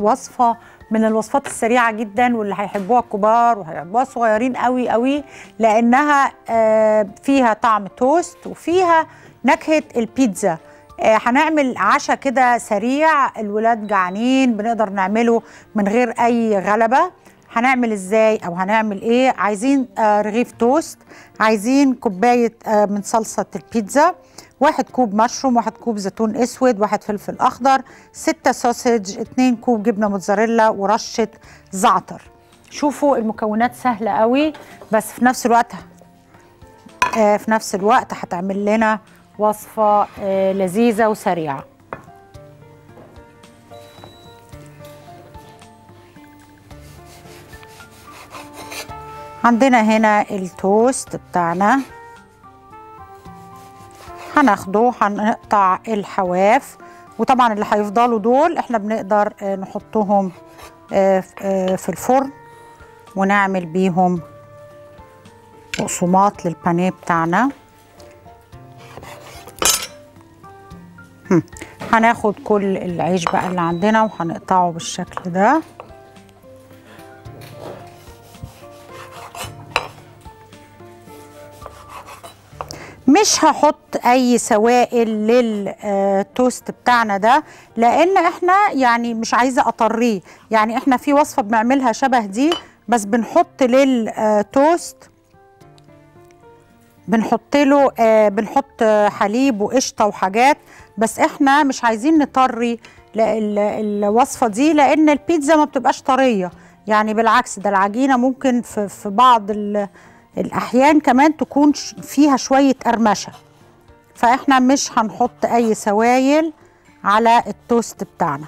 وصفه من الوصفات السريعه جدا واللي هيحبوها الكبار وهيحبوها الصغيرين قوي قوي لانها آه، فيها طعم توست وفيها نكهه البيتزا آه، هنعمل عشاء كده سريع الولاد جعانين بنقدر نعمله من غير اي غلبه هنعمل ازاي او هنعمل ايه عايزين آه، رغيف توست عايزين كوبايه آه، من صلصه البيتزا واحد كوب مشروم واحد كوب زيتون اسود واحد فلفل اخضر ستة سوسج اتنين كوب جبنه موتزاريلا ورشه زعتر شوفوا المكونات سهله قوي بس في نفس الوقت آه، في نفس الوقت هتعمل لنا وصفه آه، لذيذه وسريعه عندنا هنا التوست بتاعنا هناخده هنقطع الحواف وطبعا اللي هيفضلوا دول احنا بنقدر آه، نحطهم آه، ف- آه، في الفرن ونعمل بيهم بقسماط للبانيه بتاعنا هم. هناخد كل العيش بقى اللي عندنا وهنقطعه بالشكل ده مش هحط اي سوائل للتوست بتاعنا ده لان احنا يعني مش عايزه اطريه يعني احنا في وصفه بنعملها شبه دي بس بنحط للتوست بنحط له آه بنحط آه، حليب وقشطه وحاجات بس احنا مش عايزين نطري ل- ال- الوصفه دي لان البيتزا ما بتبقاش طريه يعني بالعكس ده العجينه ممكن في في بعض ال- الاحيان كمان تكون ش- فيها شويه قرمشه فاحنا مش هنحط اي سوائل على التوست بتاعنا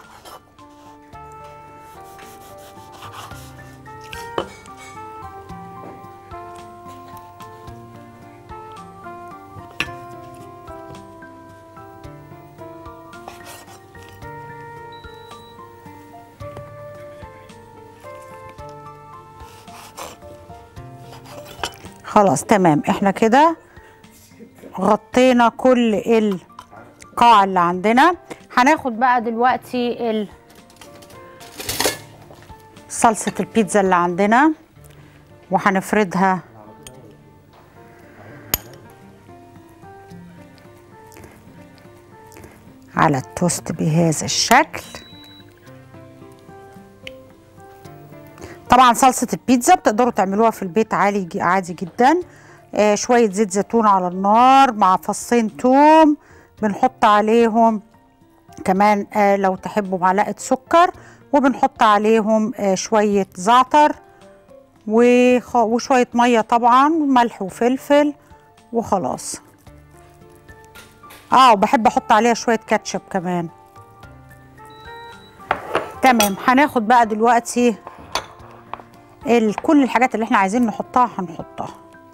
خلاص تمام احنا كده غطينا كل القاع اللي عندنا هناخد بقى دلوقتي ال- صلصة البيتزا اللي عندنا وهنفردها على التوست بهذا الشكل طبعا صلصة البيتزا بتقدروا تعملوها في البيت عالي عادي جدا آه شوية زيت زيتون على النار مع فصين توم بنحط عليهم كمان آه لو تحبوا معلقة سكر وبنحط عليهم آه شوية زعتر وخ- وشوية مية طبعا ملح وفلفل وخلاص اه وبحب احط عليها شوية كاتشب كمان تمام هناخد بقى دلوقتي ال- كل الحاجات اللي احنا عايزين نحطها هنحطها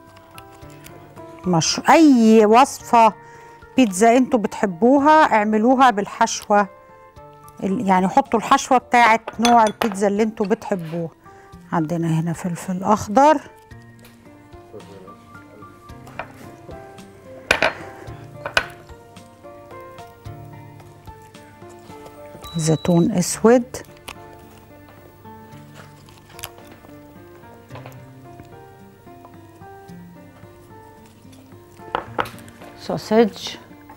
مش اي وصفه بيتزا انتوا بتحبوها اعملوها بالحشوه ال- يعني حطوا الحشوه بتاعت نوع البيتزا اللي انتوا بتحبوه عندنا هنا فلفل اخضر زيتون اسود سوسج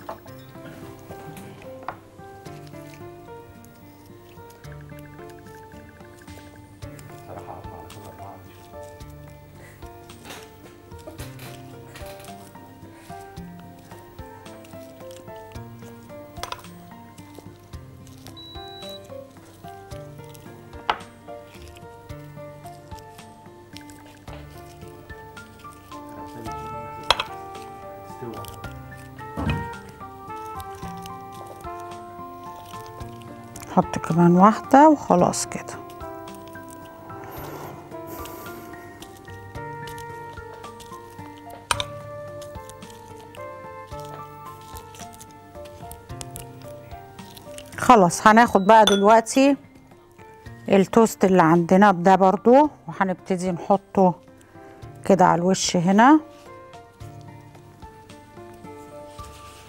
حط كمان واحدة وخلاص كده خلاص هناخد بقى دلوقتي التوست اللي عندنا ده برضو وهنبتدي نحطه كده على الوش هنا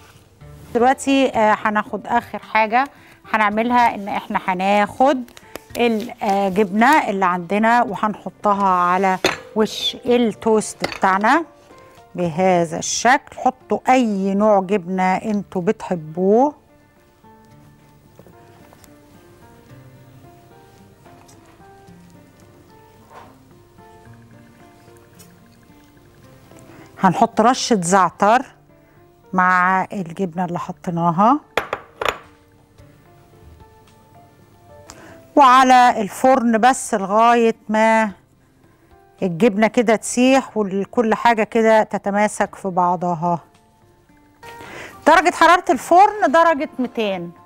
دلوقتي آه، هناخد اخر حاجه هنعملها ان احنا هناخد الجبنه اللي عندنا وهنحطها على وش التوست بتاعنا بهذا الشكل حطوا اي نوع جبنه انتوا بتحبوه هنحط رشة زعتر مع الجبنة اللي حطيناها وعلى الفرن بس لغاية ما الجبنة كده تسيح وكل حاجة كده تتماسك في بعضها درجة حرارة الفرن درجة 200